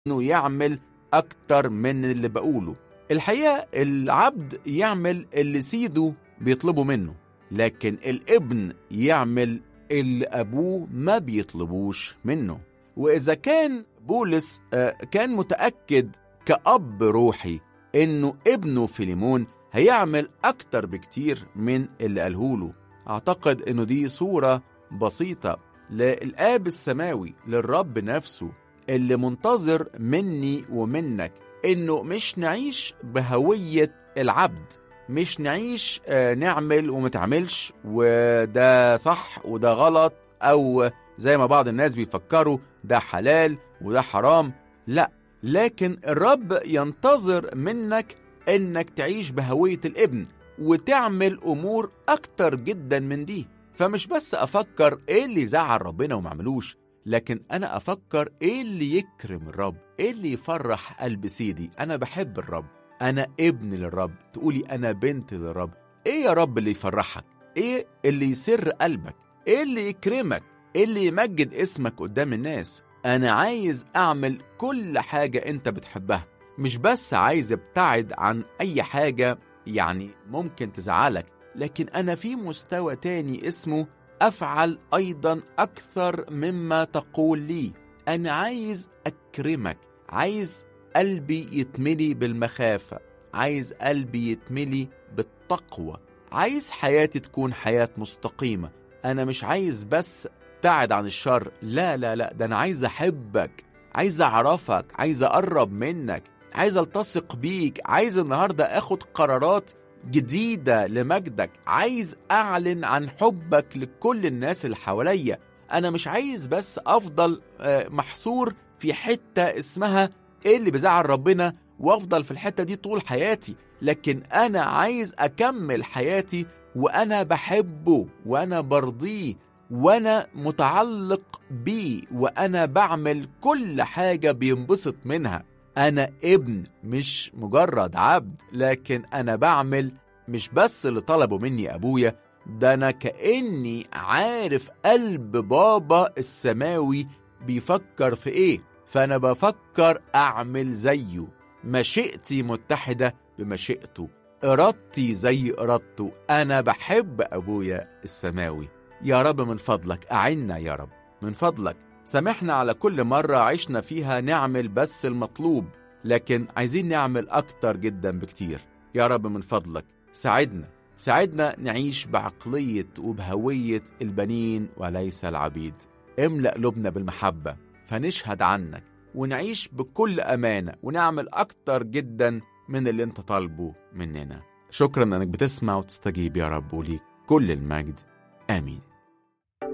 انه يعمل اكتر من اللي بقوله الحقيقه العبد يعمل اللي سيده بيطلبه منه لكن الابن يعمل اللي ابوه ما بيطلبوش منه واذا كان بولس كان متاكد كاب روحي انه ابنه فيليمون هيعمل اكتر بكتير من اللي قالهوله اعتقد انه دي صوره بسيطه للاب السماوي للرب نفسه اللي منتظر مني ومنك انه مش نعيش بهويه العبد مش نعيش نعمل وما تعملش وده صح وده غلط او زي ما بعض الناس بيفكروا ده حلال وده حرام لا لكن الرب ينتظر منك انك تعيش بهويه الابن وتعمل امور اكتر جدا من دي فمش بس افكر ايه اللي يزعل ربنا وما عملوش لكن انا افكر ايه اللي يكرم الرب ايه اللي يفرح قلب سيدي انا بحب الرب انا ابن للرب تقولي انا بنت للرب ايه يا رب اللي يفرحك ايه اللي يسر قلبك ايه اللي يكرمك ايه اللي يمجد اسمك قدام الناس انا عايز اعمل كل حاجه انت بتحبها مش بس عايز ابتعد عن اي حاجه يعني ممكن تزعلك لكن انا في مستوى تاني اسمه افعل ايضا اكثر مما تقول لي انا عايز اكرمك عايز قلبي يتملي بالمخافه عايز قلبي يتملي بالتقوى عايز حياتي تكون حياه مستقيمه انا مش عايز بس ابتعد عن الشر لا لا لا ده انا عايز احبك عايز اعرفك عايز اقرب منك عايز التصق بيك عايز النهارده اخد قرارات جديدة لمجدك عايز أعلن عن حبك لكل الناس اللي حواليا أنا مش عايز بس أفضل محصور في حتة اسمها إيه اللي بزعل ربنا وأفضل في الحتة دي طول حياتي لكن أنا عايز أكمل حياتي وأنا بحبه وأنا برضيه وأنا متعلق بيه وأنا بعمل كل حاجة بينبسط منها أنا ابن مش مجرد عبد لكن أنا بعمل مش بس اللي طلبه مني أبويا ده أنا كأني عارف قلب بابا السماوي بيفكر في إيه فأنا بفكر أعمل زيه مشيئتي متحدة بمشيئته إرادتي زي إرادته أنا بحب أبويا السماوي يا رب من فضلك أعنا يا رب من فضلك سامحنا على كل مرة عشنا فيها نعمل بس المطلوب لكن عايزين نعمل أكتر جدا بكتير يا رب من فضلك ساعدنا ساعدنا نعيش بعقلية وبهوية البنين وليس العبيد املأ قلوبنا بالمحبة فنشهد عنك ونعيش بكل أمانة ونعمل أكتر جدا من اللي انت طالبه مننا شكرا انك بتسمع وتستجيب يا رب وليك كل المجد آمين